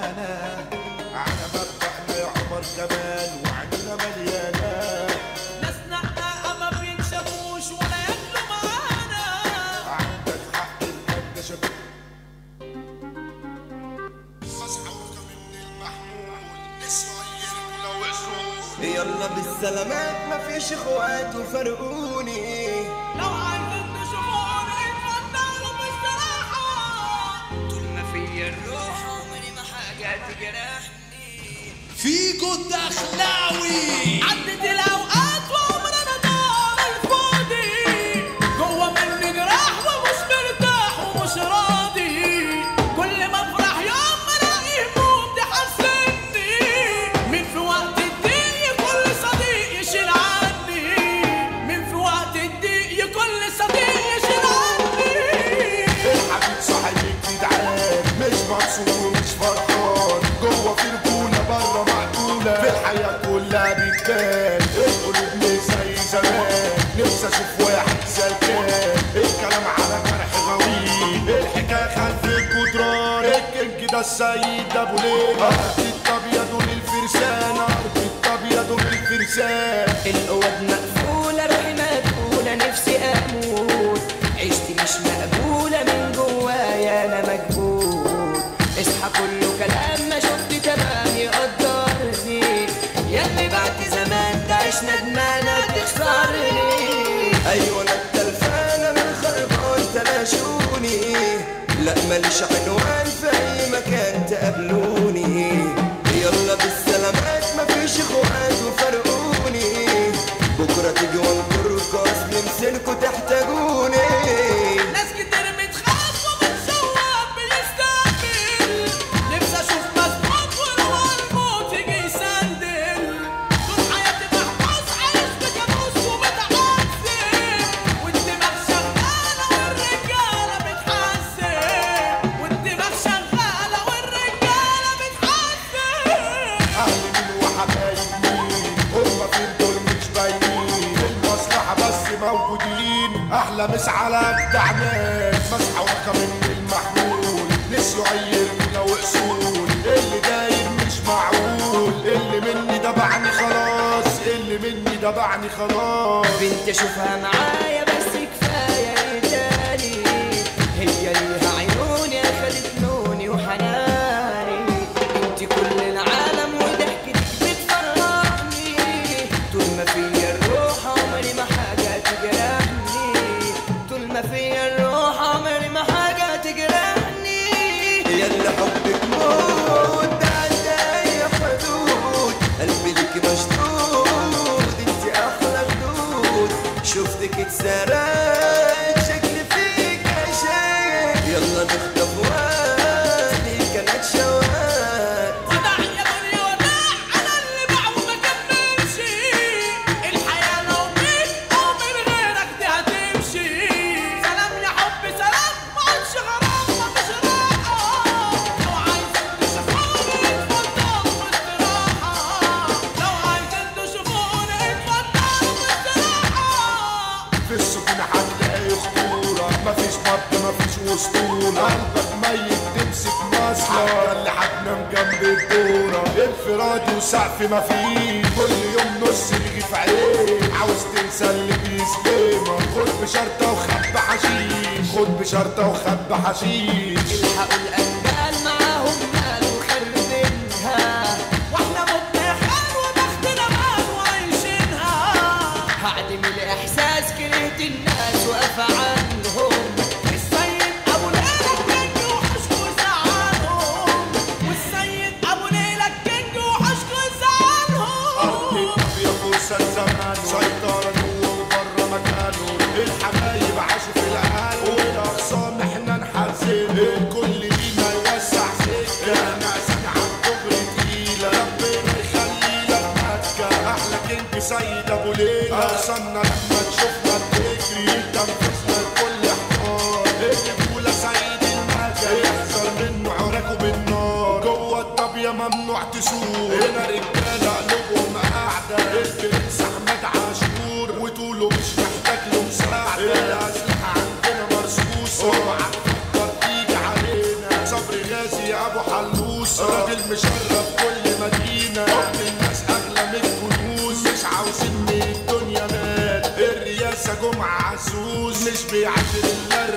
معانا على مبدأنا يا عمر كمال وعيننا مليانة ناس نقنقة ما بينشافوش ولا ياكلوا معانا عندك حق الجد شباب يلا بالسلامات مفيش اخوات وفرقوني لو عايزين تشوفوني اتفضلوا باستراحة طول ما فيا الروح عمري ما حاجة تجرحني فيكو الدخلاوي عدت الاوقات وعمرنا دار الفاضي جوه مني جراح ومش مرتاح ومش راضي كل ما افرح يوم الاقي هموم تحسني من في وقت الضيق كل صديق يشيل عني من في وقت الضيق كل صديق يشيل عني الحبيب صاحبك جدعان مش مبسوط ومش فرحان جوه في رجولة بره مقتولة في الحياة كلها بتبان القلوب مش زي زمان نفسي اشوف واحد سلكان الكلام على جرح غويط الحكاية خلف الجدران الكينج ده السيد ابو ليلى ارض الابيض للفرسان ارض الابيض للفرسان الأوض مقفولة روحي مقفولة نفسي أموت عيشتي مش مقبولة من جوايا أنا مجهود اصحى كله كلام ما شفت تمام يقدرني ياللي بعد زمان تعيش ندمانة تخسرني ايوه انا التلفانة من خربان تلاشوني لا ماليش عنوان في اي مكان تقابلوني يلا بالسلامات مفيش اخوات وفرقوني بكرة تيجي وانطركوا اصل مسلكوا تحتاجوني ناس كتير بتخاف وبتشوق بيستقبل نفسي اشوف مسبوق ولو الموت يجي يسندل طول حياتي محبوس عايش بكابوس ومتعذب والدماغ شغاله والرجاله بتحسن والدماغ شغاله والرجاله بتحسن اهل مين وحبايب مين هما فين دول مش باينين المصلحة بس موجودين احلى مس على اجدع ناس مسحة ورقة من المحمول نسيوا عيرنا واصول اللي داير مش معقول اللي مني دبعني خلاص اللي مني دبعني خلاص بنت اشوفها معايا بس كفايه تاني هي ليها عيوني اخدت لوني وحناني انت كل العالم وضحكتك بتفرحني طول ما فيا الروح عمري ما حاجه تجرحني طول ما فيا الروح عمري ما حاجه تجرحني يلا حبك موت بعد اي حدود قلبي ليك مشدود انت احلى خدود شفتك اتسرقت شكلي فيك عشان يلا نخطف وقت كانت شوات وداع يا دنيا وداع على اللي باع وما كملش الحياة لو بيك أو من غيرك دي هتمشي سلام يا حب سلام ما عادش غرام مفيش راحة لو عايزين تشوفوني اتفضلوا باستراحة لو عايزين تشوفوني اتفضلوا باستراحة في السكون هتلاقي خطورة مفيش نبض مفيش وسطورة قلبك ميت تمسك مصلة اللي هتنام جنب الدورة انفرادي وسقف مفيش كل يوم نص يجي في عينيك عاوز تنسى اللي بيسلمك خد بشرطة وخب حشيش خد بشرطة وخب حشيش الحقوا الأندال معاهم مال وخربينها واحنا مبتخان وبختنا مال وعايشينها هعدم الإحساس كرهت الناس وقف عنهم السيد ابو ليلى الكينج وحشكو زعلهم والسيد ابو ليلى الكينج وحشكو زعلهم يا فرصة الزمان سيطرة جوه وبره مكانه الحبايب عاشوا في العالم والأخصام احنا نحزن الكل لينا يوسع سكة ناسك عن كبر تقيلة ربنا يخلي لك مكة أحلى كينج سيد أبو ليلى أغصاننا لما تشوفنا بتجري تنفسنا لكل حوار الرجولة سيد المكة يحذر منه عراكه بالنار جوه الطابية ممنوع تسوق هنا رجالة قلوبهم قاعدة البرنس أحمد عاشور وطوله مش محتاج له مساعدة الأسلحة عندنا مرصوصة اوعى تفكر تيجي علينا صبري غازي أبو حلوسة راجل مشرف كل مدينة حب الناس أغلى من الكنوز مش عاوزين من الدنيا مال الرئاسة جمعة عزوز مش بيعاشر إلا